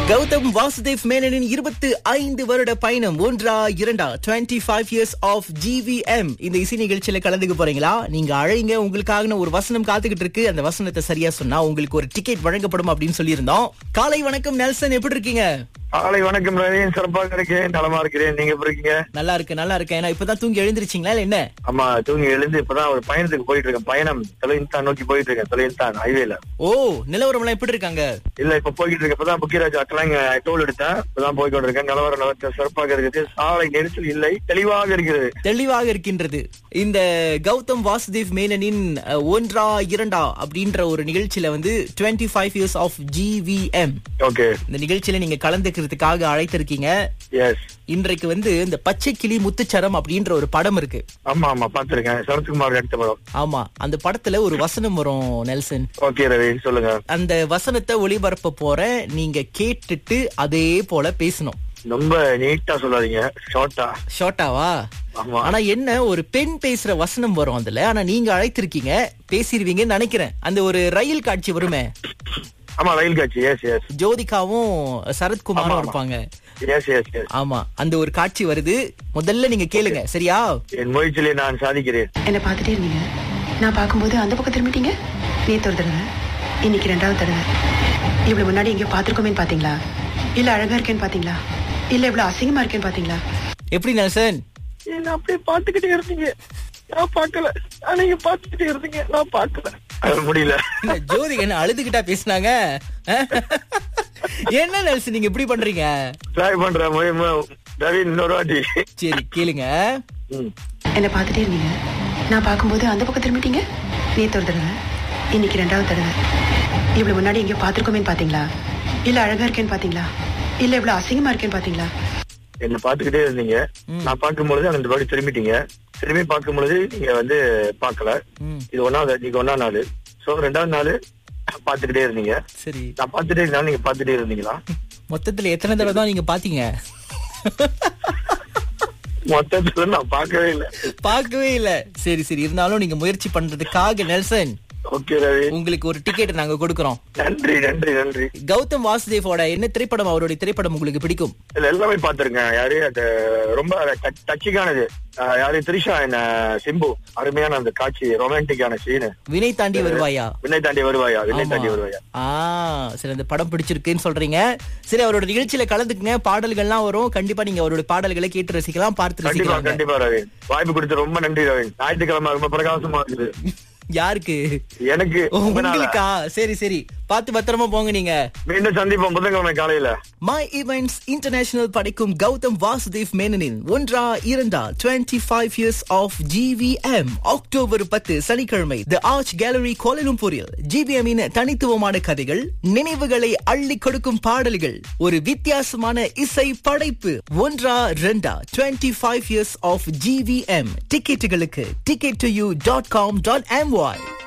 கௌதம் வாசுதேவ் மேனனின் இருபத்து ஐந்து வருட பயணம் ஒன்றா இரண்டா twenty five years of GVM இந்த இசை நிகழ்ச்சியில கலந்துக்க போறீங்களா நீங்க அழைங்க உங்களுக்காக ஒரு வசனம் காத்துக்கிட்டு இருக்கு அந்த வசனத்தை சரியா சொன்னா உங்களுக்கு ஒரு டிக்கெட் வழங்கப்படும் அப்படின்னு சொல்லியிருந்தோம் காலை வணக்கம் நெல்சன் எப்படி இருக்கீங்க காலை வணக்கம் ரவீன் சிறப்பாக இருக்கேன் நலமா இருக்கிறேன் நீங்க எப்படி இருக்கீங்க நல்லா இருக்கு நல்லா இருக்கு ஏன்னா இப்பதான் தூங்கி எழுந்திருச்சீங்களா இல்ல என்ன ஆமா தூங்கி எழுந்து இப்பதான் ஒரு பயணத்துக்கு போயிட்டு இருக்கேன் பயணம் தொலைந்தான் நோக்கி போயிட்டு இருக்கேன் தொலைந்தான் ஹைவேல ஓ நிலவரம் எல்லாம் எப்படி இருக்காங்க இல்ல இப்ப போய்கிட்டு இருக்கேன் இப்பதான் புக்கிராஜ் அட்டலாங்க டோல் எடுத்தேன் இப்பதான் போய் கொண்டிருக்கேன் நிலவரம் நிலவரத்தை சிறப்பாக இருக்குது சாலை நெரிசல் இல்லை தெளிவாக இருக்கிறது தெளிவாக இருக்கின்றது இந்த கௌதம் வாசுதேவ் மேனனின் அஹ், ஒன்றா இரண்டா அப்படின்ற ஒரு நிகழ்ச்சியில வந்து twenty five years of GVM okay இந்த நிகழ்ச்சியில நீங்க கலந்துக்கிறதுக்காக அழைத்திருக்கீங்க எஸ் இன்றைக்கு வந்து இந்த பச்சை கிளி முத்துச்சரம் அப்படின்ற ஒரு படம் இருக்கு ஆமா ஆமா பாத்திருக்கேன் சரத்குமார் எடுத்த படம் ஆமா அந்த படத்துல ஒரு வசனம் வரும் நெல்சன் ஓகே ரவீன் சொல்லுங்க அந்த வசனத்தை ஒளிபரப்ப போற நீங்க கேட்டுட்டு அதே போல பேசணும் ரொம்ப நீட்டா சொல்லாதீங்க ஷார்ட்டா ஷார்ட்டாவா ஆமா ஆனா என்ன ஒரு பெண் பேசுற வசனம் வரும் அதுல ஆனா நீங்க அழைத்திருக்கீங்க பேசிருவீங்கன்னு நினைக்கிறேன் அந்த ஒரு ரயில் காட்சி வருமே ஆமா ரயில் காட்சி எஸ் எஸ் ஜோதிகாவும் ஆமா, சரத்குமாரும் ஆமா. இருப்பாங்க எஸ் எஸ் எஸ் ஆமா அந்த ஒரு காட்சி வருது முதல்ல நீங்க கேளுங்க சரியா என் முயற்சியிலே நான் சாதிக்கிறேன் என்னை பார்த்துட்டே இருந்தீங்க நான் பார்க்கும்போது அந்த பக்கம் திரும்பிட்டீங்க நேத்து ஒரு தடவை இன்னைக்கு ரெண்டாவது தடவை இவ்வளவு முன்னாடி எங்கேயோ பார்த்துருக்கோமேன்னு பாத்தீங்களா இல்ல அழகா இருக்கேன்னு பாத்தீங்களா இல்ல இவ்வளவு அசிங்கமா இருக்கேன்னு பாத்தீங்களா எப்படி நெல்சன் என்ன அப்படியே பாத்துக்கிட்டே இருந்தீங்க நான் பார்க்கல ஆனா நீங்க பாத்துக்கிட்டே இருந்தீங்க நான் பார்க்கல அது முடியல என்ன ஜோதிகா என்ன அழுதுகிட்டா பேசுனாங்க என்ன நெல்சன் நீங்க இப்படி பண்றீங்க ட்ரை பண்ற முயற்சி ரவி இன்னொரு வாட்டி சரி கேளுங்க ம். என்னை பார்த்துட்டே இருந்தீங்க நான் பார்க்கும்போது அந்த பக்கம் திரும்பிட்டீங்க நேத்து ஒரு தடவை இன்னைக்கு ரெண்டாவது தடவை இவ்வளவு முன்னாடி எங்கேயோ பார்த்துருக்கோமேன்னு பாத்தீங்களா இல்ல அழகா இருக்கேன்னு பாத்தீங்களா இல்ல இவ்வளவு அசிங்கமா இருக்கேன்னு பாத்தீங்களா என்ன பாத்துக்கிட்டே இருந்தீங்க நான் பார்க்கும் பொழுது அந்த வாட்டி திரும்பிட்டீங்க திரும்பி பார்க்கும் பொழுது நீங்க வந்து பார்க்கல ம், இது ஒன்னாவது நீங்க ஒன்னா நாள் சோ ரெண்டாவது நாள் பாத்துக்கிட்டே இருந்தீங்க சரி நான் பாத்துட்டே இருந்தாலும் நீங்க பாத்துட்டே இருந்தீங்களா மொத்தத்துல எத்தனை தடவை தான் நீங்க பாத்தீங்க மொத்தத்துல நான் பார்க்கவே இல்லை பார்க்கவே இல்ல சரி சரி இருந்தாலும் நீங்க முயற்சி பண்றதுக்காக நெல்சன் ஓகே ரவி உங்களுக்கு ஒரு டிக்கெட் நாங்க கொடுக்கறோம் நன்றி நன்றி நன்றி கௌதம் வாசுதேவோட என்ன திரைப்படம் அவருடைய திரைப்படம் உங்களுக்கு பிடிக்கும் இல்ல எல்லாமே பாத்திருக்கேன் யாரு அது ரொம்ப டச்சிக்கானது யாரு த்ரிஷா என்ன சிம்பு அருமையான அந்த காட்சி ரொமான்டிக்கான சீனு வினை தாண்டி வருவாயா விண்ணை தாண்டி வருவாயா விண்ணை ஆமா. தாண்டி வருவாயா ஆ சரி அந்த படம் பிடிச்சிருக்குன்னு சொல்றீங்க சரி அவரோட நிகழ்ச்சியில கலந்துக்குங்க பாடல்கள்லாம் வரும் கண்டிப்பா நீங்க அவரோட பாடல்களை கேட்டு ரசிக்கலாம் பார்த்து கண்டிப்பா ரசிக்கலாம் கண்டிப்பா ரவி வாய்ப்பு கொடுத்து ரொம்ப நன்றி ரவி ஞாயிற்றுக்கிழமை ரொம்ப பிரகாசமா இருக்குது யாருக்கு எனக்கு ஓ, உங்களால. உங்களுக்கா சரி சரி பார்த்து பத்திரமா போங்க நீங்க மீண்டும் சந்திப்போம் புதன்கிழமை காலையில மை ஈவெண்ட்ஸ் இன்டர்நேஷனல் படைக்கும் கௌதம் வாசுதேவ் மேனனின் ஒன்றா இரண்டா twenty five years of GVM October பத்து சனிக்கிழமை தி ஆர்ச் கேலரி கோலலும்பூரில் ஜிவிஎம்மின் தனித்துவமான கதைகள் நினைவுகளை அள்ளி கொடுக்கும் பாடல்கள் ஒரு வித்தியாசமான இசை படைப்பு ஒன்றா ரெண்டா twenty five years of GVM டிக்கெட்டுகளுக்கு ticket to you dot com dot MY